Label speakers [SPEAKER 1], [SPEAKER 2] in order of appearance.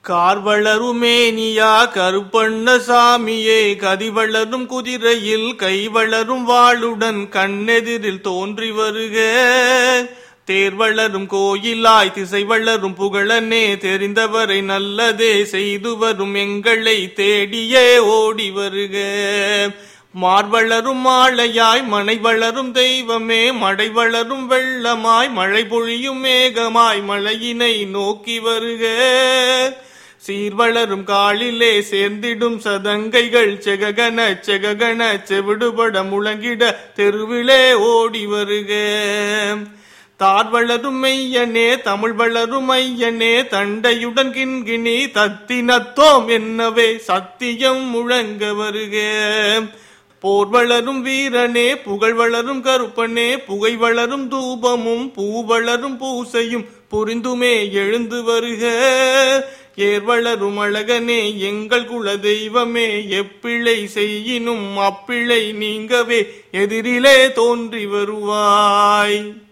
[SPEAKER 1] கார்வளருமேனியா கருப்பண்ண சாமியே கதிவளரும் குதிரையில் கைவளரும் வாளுடன் கண்ணெதிரில் தோன்றி வருக தேர்வளரும் கோயிலாய் திசை வளரும் புகழனே தெரிந்தவரை நல்லதே செய்து வரும் எங்களை தேடியே ஓடி வருக மார்வளரும் மாலையாய் மனை வளரும் தெய்வமே மடை வளரும் வெள்ளமாய் மழை பொழியும் மேகமாய் மழையினை நோக்கி வருக சீர்வளரும் காலிலே சேர்ந்திடும் சதங்கைகள் செககன செககன செவிடுபட முழங்கிட தெருவிலே ஓடி வருக தார் வளரும் மெய்யனே தமிழ் வளரும் ஐயனே தண்டையுடன் கிண்கிணி தத்தினத்தோம் என்னவே சத்தியம் முழங்க வருக போர் வளரும் வீரனே புகழ் வளரும் கருப்பனே புகை வளரும் தூபமும் பூ வளரும் பூசையும் புரிந்துமே எழுந்து வருக ஏர் வளரும் அழகனே எங்கள் குல தெய்வமே எப்பிழை செய்யினும் அப்பிழை நீங்கவே எதிரிலே தோன்றி வருவாய்